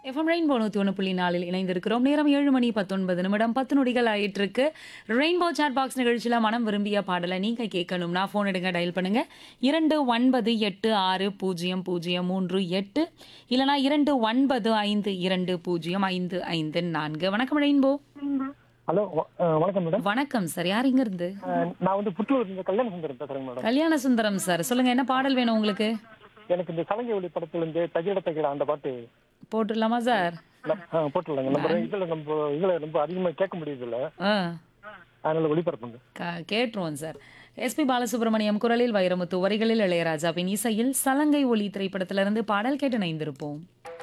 FM rainbow நூற்றி ஒன்று புள்ளி நாலில் இணைந்திருக்கிறோம் நேரம் ஏழு மணி பத்தொன்பது நிமிடம் பத்து நொடிகள் ஆயிட்டு இருக்கு ரெயின்போ சாட் பாக்ஸ் நிகழ்ச்சியில் மனம் விரும்பிய பாடலை நீங்கள் கேட்கணும்னா ஃபோன் எடுங்க டயல் பண்ணுங்க இரண்டு ஒன்பது எட்டு ஆறு பூஜ்ஜியம் பூஜ்ஜியம் மூன்று எட்டு இல்லைனா இரண்டு ஒன்பது ஐந்து இரண்டு பூஜ்ஜியம் ஐந்து ஐந்து நான்கு வணக்கம் ரெயின்போ ஹலோ வ- அஹ் வணக்கம் மேடம் வணக்கம் சார் யார் இங்க இருந்து அஹ் நான் வந்து புற்றூர் இந்த கல்யாண சுந்தரம் பேசுறேங்க மேடம் கல்யாண சுந்தரம் சார் சொல்லுங்க என்ன பாடல் வேணும் உங்களுக்கு எனக்கு இந்த சலங்கை ஒளி படத்துல இருந்து தகிட தகிட அந்த பாட்டு போட்டுடலாமா சார் நம்- அஹ் போட்டுடலாங்க நம்ம இதுல நம்ம இதுல ரொம்ப அதிகமா கேட்க முடியுது இல்ல ஆ அதனால ஒளிபரப்புங்க க- கேட்டுருவோம் சார் எஸ்பி பாலசுப்ரமணியம் குரலில் வைரமுத்து வரிகளில் இளையராஜாவின் இசையில் சலங்கை ஒலி திரைப்படத்திலிருந்து பாடல் கேட்டு இணைந்திருப்போம்